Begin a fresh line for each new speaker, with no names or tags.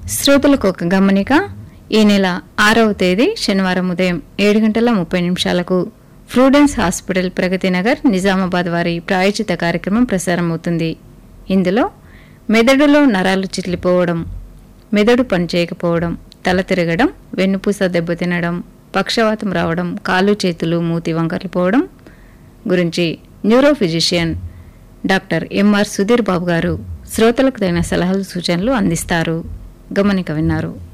శ్రోతలకు ఒక గమనిక ఈ నెల ఆరవ తేదీ శనివారం ఉదయం ఏడు గంటల ముప్పై నిమిషాలకు ఫ్రూడెన్స్ హాస్పిటల్ ప్రగతి నగర్ నిజామాబాద్ వారి ప్రాయోజిత కార్యక్రమం ప్రసారమవుతుంది ఇందులో మెదడులో నరాలు చిట్లిపోవడం మెదడు పనిచేయకపోవడం తల తిరగడం వెన్నుపూస దెబ్బతినడం పక్షవాతం రావడం కాళ్ళు చేతులు మూతి వంకర్లు పోవడం గురించి neuro physician doctor MR Sudheer బాబు గారు శ్రోతలకు తగిన సలహాలు సూచనలు అందిస్తారు గమనిక విన్నారు